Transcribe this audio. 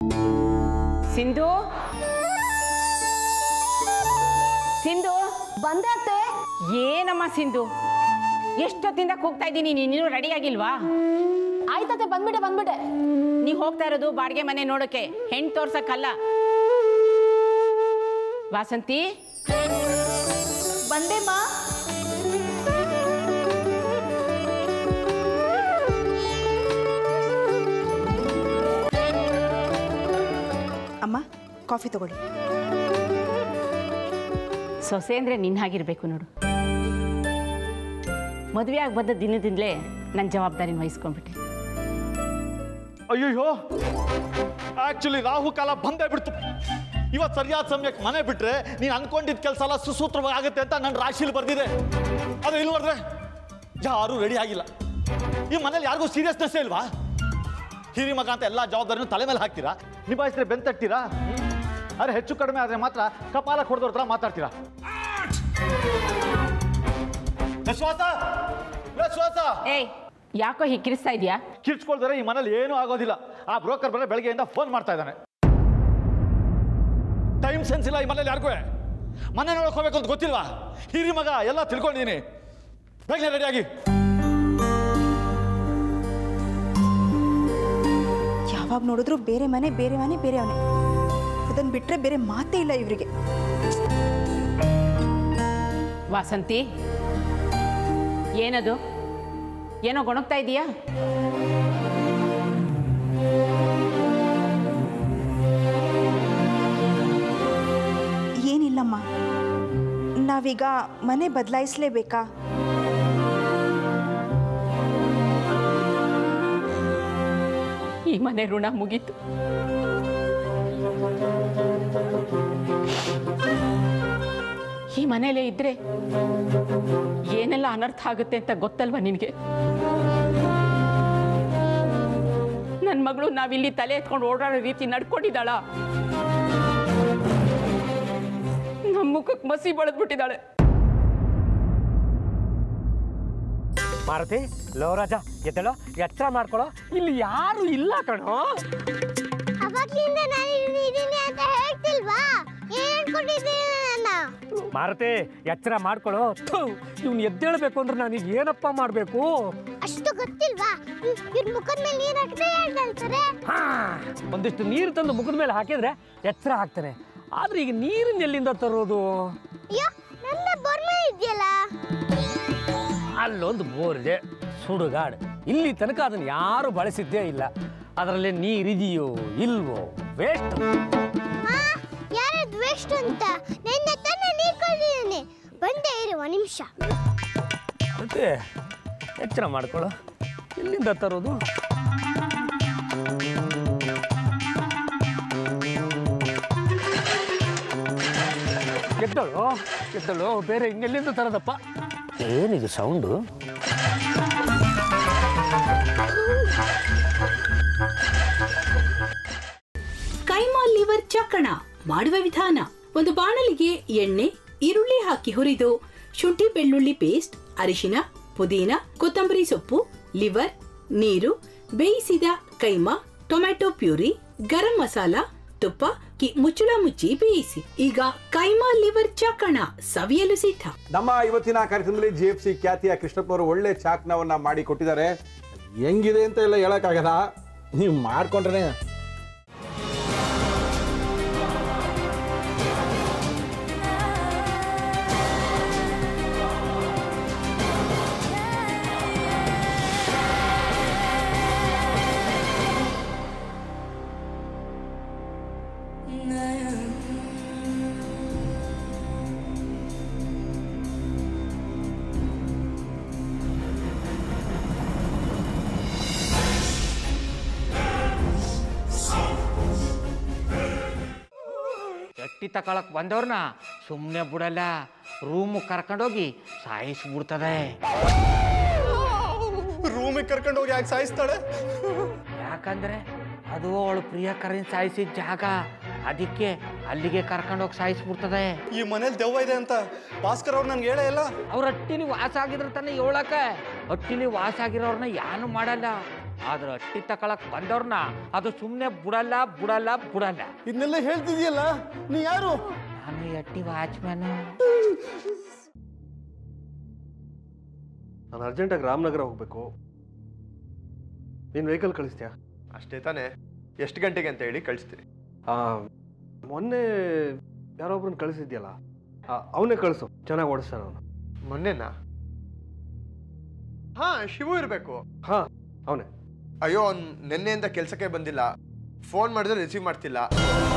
ಸಿಂಧು ಸಿಂಧು ಬಂದೆ ಅತ್ತೆ ಏನಮ್ಮ ಸಿಂಧು ಎಷ್ಟೊತ್ತಿಂದ ಕೂಗ್ತಾ ಇದ್ದೀನಿ ನೀನು ರೆಡಿ ಆಗಿಲ್ವಾ ಆಯ್ತತ್ತೆ ಬಂದ್ಬಿಟ್ಟೆ ಬಂದ್ಬಿಟ್ಟೆ ನೀವು ಹೋಗ್ತಾ ಇರೋದು ಬಾಡಿಗೆ ಮನೆ ನೋಡೋಕೆ ಹೆಣ್ಣು ತೋರ್ಸಕ್ಕಲ್ಲ ವಾಸಂತಿ ಬಂದೆ ಮಾ ಅಮ್ಮ ಕಾಫಿ ತಗೊಳ್ಳಿ ಸೊಸೆ ಅಂದರೆ ನಿನ್ನ ಹಾಗಿರ್ಬೇಕು ನೋಡು ಮದುವೆ ಆಗಿ ಬಂದ ದಿನದಿಂದಲೇ ನನ್ನ ಜವಾಬ್ದಾರಿನ ವಹಿಸ್ಕೊಂಡ್ಬಿಟ್ಟೆ ಅಯ್ಯಯ್ಯೋ ಆಕ್ಚುಲಿ ರಾಹು ಕಾಲ ಬಂದೇ ಬಿಡ್ತು ಇವತ್ತು ಸರಿಯಾದ ಸಮಯಕ್ಕೆ ಮನೆ ಬಿಟ್ರೆ ನೀನು ಅನ್ಕೊಂಡಿದ್ದ ಕೆಲಸ ಎಲ್ಲ ಸುಸೂತ್ರವಾಗಿ ಆಗುತ್ತೆ ಅಂತ ನನ್ನ ರಾಶಿಲಿ ಬರ್ದಿದೆ ಅದು ಇಲ್ಲಿ ನೋಡಿದ್ರೆ ಯಾರೂ ರೆಡಿ ಆಗಿಲ್ಲ ಈ ಮನೇಲಿ ಯಾರಿಗೂ ಸೀರಿಯಸ್ನೆಸ್ಸೇ ಇಲ್ವಾ ಹಿರಿ ಮಗ ಅಂತ ಎಲ್ಲ ಜವಾಬ್ದಾರಿನೂ ತಲೆ ಮೇಲೆ ಹಾಕ್ತೀರಾ ನಿಭಾಯಿಸಿದ್ರೆ ಬೆಂತಟ್ತೀರಾ ಅರೆ ಹೆಚ್ಚು ಕಡಿಮೆ ಆದರೆ ಮಾತ್ರ ಕಪಾಲ ಹೊಡೆದವ್ರ ಹತ್ರ ಮಾತಾಡ್ತೀರಾ ಶ್ವಾಸ ಶ್ವಾಸ ಏಯ್ ಯಾಕೋ ಹೀಗೆ ಕಿರಿಸ್ತಾ ಇದೆಯಾ ಕಿರ್ಚ್ಕೊಳ್ತಾರೆ ಈ ಮನೇಲಿ ಏನೂ ಆಗೋದಿಲ್ಲ ಆ ಬ್ರೋಕರ್ ಬರೋ ಬೆಳಗ್ಗೆಯಿಂದ ಫೋನ್ ಮಾಡ್ತಾ ಇದ್ದಾನೆ ಟೈಮ್ ಸೆನ್ಸ್ ಇಲ್ಲ ಈ ಮನೇಲಿ ಯಾರಿಗೂ ಮನೆ ನೋಡಕ್ ಹೋಗ್ಬೇಕು ಅಂತ ಗೊತ್ತಿಲ್ವಾ ಹಿರಿ ಮಗ ಎಲ್ಲ ತಿಳ್ಕೊಂಡಿದ್ದೀನಿ ಬೇಗನೆ ರೆಡಿಯಾಗಿ ಯಾವಾಗ ನೋಡಿದ್ರು ಬೇರೆ ಮನೆ ಬೇರೆ ಮನೆ ಬೇರೆ ಮನೆ ಅದನ್ನು ಬಿಟ್ಟರೆ ಬೇರೆ ಮಾತೇ ಇಲ್ಲ ಇವರಿಗೆ ವಾಸಂತಿ ಏನದು ಏನೋ ಗೊಣಗ್ತಾ ಇದೀಯಾ ಏನಿಲ್ಲಮ್ಮ ನಾವೀಗ ಮನೆ ಬದಲಾಯಿಸಲೇಬೇಕಾ ಈ ಮನೆ ಋಣ ಮುಗೀತು ಈ ಮನೇಲೇ ಇದ್ರೆ ಏನೆಲ್ಲ ಅನರ್ಥ ಆಗುತ್ತೆ ಅಂತ ಗೊತ್ತಲ್ವಾ ನಿನಗೆ ನನ್ನ ಮಗಳು ನಾವಿಲ್ಲಿ ತಲೆ ಎತ್ಕೊಂಡು ಓಡಾಡೋ ರೀತಿ ನಡ್ಕೊಂಡಿದ್ದಾಳ ನಮ್ಮ ಮುಖಕ್ಕೆ ಮಸಿ ಬಳದ್ಬಿಟ್ಟಿದ್ದಾಳೆ ಮಾರುತಿ ಲೋ ರಾಜ ಎದ್ದಳೋ ಎಚ್ಚರ ಮಾಡ್ಕೊಳ್ಳೋ ಇಲ್ಲಿ ಯಾರು ಇಲ್ಲ ಕಣೋ ಅವಾಗ್ಲಿಂದ ನಾನು ಇಲ್ಲಿ ಇದೀನಿ ಅಂತ ಹೇಳ್ತಿಲ್ವಾ ಏನ್ ಅನ್ಕೊಂಡಿದ್ದೀನಿ ನನ್ನ ಮಾರುತಿ ಎಚ್ಚರ ಮಾಡ್ಕೊಳ್ಳೋ ಇವ್ನು ಎದ್ದೇಳ್ಬೇಕು ಅಂದ್ರೆ ನಾನೀಗ ಏನಪ್ಪ ಮಾಡಬೇಕು ಅಷ್ಟು ಗೊತ್ತಿಲ್ವಾ ಇವ್ರ ಮುಖದ ಮೇಲೆ ನೀರ್ ಹಾಕಿದ್ರೆ ಹೇಳ್ತಾರೆ ಹಾ ಒಂದಿಷ್ಟು ನೀರು ತಂದು ಮುಖದ ಮೇಲೆ ಹಾಕಿದ್ರೆ ಎಚ್ಚರ ಆಗ್ತಾನೆ ಆದ್ರೆ ಈಗ ನೀರನ್ನ ಎಲ್ಲಿಂದ ತರೋದು ಅಯ್ಯೋ ನನ್ನ ಬರ್ಮೆ ಇದೆಯಲ್ಲ ಅಲ್ಲೊಂದು ಬೋರ್ ಇದೆ ಸುಡುಗಾಡು ಇಲ್ಲಿ ತನಕ ಅದನ್ನು ಯಾರು ಬಳಸಿದ್ದೇ ಇಲ್ಲ ಅದರಲ್ಲಿ ನೀರಿದೆಯೋ ಇಲ್ವೋ ವೇಸ್ಟ್ ಹಾ ಯಾರದ್ ವೇಸ್ಟ್ ಅಂತ ನಿನ್ನ ತಾನೇ ನೀರ್ ಕೊಟ್ಟಿದ್ದೀನಿ ಬಂದೇ ಇರು ಒಂದ್ ನಿಮಿಷ ಮತ್ತೆ ಎಚ್ಚರ ಮಾಡ್ಕೊಳ್ಳೋ ಎಲ್ಲಿಂದ ತರೋದು ಎದ್ದಳು ಎದ್ದಳು ಬೇರೆ ಇನ್ನೆಲ್ಲಿಂದ ತರೋದಪ್ಪ ಏನಿದು ಸೌಂಡು ಕೈಮಾ ಲಿವರ್ ಚಕ್ಕಣ ಮಾಡುವ ವಿಧಾನ ಒಂದು ಬಾಣಲಿಗೆ ಎಣ್ಣೆ ಈರುಳ್ಳಿ ಹಾಕಿ ಹುರಿದು ಶುಂಠಿ ಬೆಳ್ಳುಳ್ಳಿ ಪೇಸ್ಟ್ ಅರಿಶಿನ ಪುದೀನ ಕೊತ್ತಂಬರಿ ಸೊಪ್ಪು ಲಿವರ್ ನೀರು ಬೇಯಿಸಿದ ಕೈಮಾ ಟೊಮ್ಯಾಟೊ ಪ್ಯೂರಿ ಗರಂ ಮಸಾಲ ತುಪ್ಪ ಕಿ ಮುಚ್ಚಳ ಮುಚ್ಚಿ ಬೇಯಿಸಿ ಈಗ ಕೈಮಾ ಲಿವರ್ ಚಕ್ಕಣ ಸವಿಯಲು ಸಿದ್ಧ ನಮ್ಮ ಇವತ್ತಿನ ಕಾರ್ಯಕ್ರಮದಲ್ಲಿ ಜಿ ಎಫ್ ಸಿ ಖ್ಯಾತಿಯ ಕೃಷ್ಣಪ್ಪನವರು ಒಳ್ಳೆ ಚಾಕ್ನವನ್ನ ಮಾಡಿ ಕೊಟ್ಟಿದ್ದಾರೆ ಹೆಂಗಿದೆ ಅಂತ ಎಲ್ಲ ಹೇಳಕ್ಕಾಗಲ್ಲ ನೀವು ಮಾಡ್ಕೊಂಡ್ರೆ ಎಟ್ಟಿ ತಕೊಳಕ್ ಬಂದವ್ರನ್ನ ಸುಮ್ಮನೆ ಬಿಡಲ್ಲ ರೂಮ್ ಕರ್ಕೊಂಡೋಗಿ ಸಾಯಿಸ್ಬಿಡ್ತದೆ ರೂಮಿಗೆ ಕರ್ಕೊಂಡು ಹೋಗಿ ಯಾಕೆ ಸಾಯಿಸ್ತಾಳೆ ಯಾಕಂದ್ರೆ ಅದು ಅವಳು ಪ್ರಿಯಕರನ್ ಸಾಯಿಸಿದ ಜಾಗ ಅದಕ್ಕೆ ಅಲ್ಲಿಗೆ ಕರ್ಕೊಂಡೋಗಿ ಸಾಯಿಸ್ಬಿಡ್ತದೆ ಈ ಮನೇಲಿ ದೆವ್ವ ಇದೆ ಅಂತ ಭಾಸ್ಕರ್ ಅವ್ರು ನನ್ಗೆ ಹೇಳೇ ಇಲ್ಲ ಅವ್ರ ಹಟ್ಟಿಲಿ ವಾಸ ಆಗಿದ್ರೆ ತಾನೇ ಏಳಕ ಹಟ್ಟಿಲಿ ವಾಸ ಆಗಿರೋರ್ನ ಯಾನು ಮಾಡಲ್ಲ ಆದ್ರೆ ಅಟ್ಟಿ ತಕೊಳಕ್ ಬಂದವ್ರನ್ನ ಅದು ಸುಮ್ಮನೆ ಬುಡಲ್ಲ ಬುಡಲ್ಲ ಬುಡಲ್ಲ ಇದನ್ನೆಲ್ಲ ಹೇಳ್ತಿದ್ಯಲ್ಲ ನೀ ಯಾರು ನಾನು ಈ ಅಟ್ಟಿ ವಾಚ್ಮ್ಯಾನ್ ನಾನು ಅರ್ಜೆಂಟಾಗಿ ರಾಮನಗರ ಹೋಗಬೇಕು ನೀನು ವೆಹಿಕಲ್ ಕಳಿಸ್ತೀಯಾ ಅಷ್ಟೇ ತಾನೇ ಎಷ್ಟು ಗಂಟೆಗೆ ಅಂತ ಹೇಳಿ ಕಳಿಸ್ತೀನಿ ಮೊನ್ನೆ ಯಾರೊಬ್ರನ್ನ ಕಳಿಸಿದ್ಯಲ್ಲ ಅವನೇ ಕಳಿಸು ಚೆನ್ನಾಗಿ ಓಡಿಸ್ತಾನೆ ಅವನು ಮೊನ್ನೆನಾ ಹಾ ಶಿವು ಇರಬೇಕು ಹಾ ಅವನೇ ಅಯ್ಯೋ ಅವ್ನು ನಿನ್ನೆಯಿಂದ ಕೆಲಸಕ್ಕೆ ಬಂದಿಲ್ಲ ಫೋನ್ ಮಾಡಿದ್ರೆ ರಿಸೀವ್ ಮಾಡ್ತಿಲ್ಲ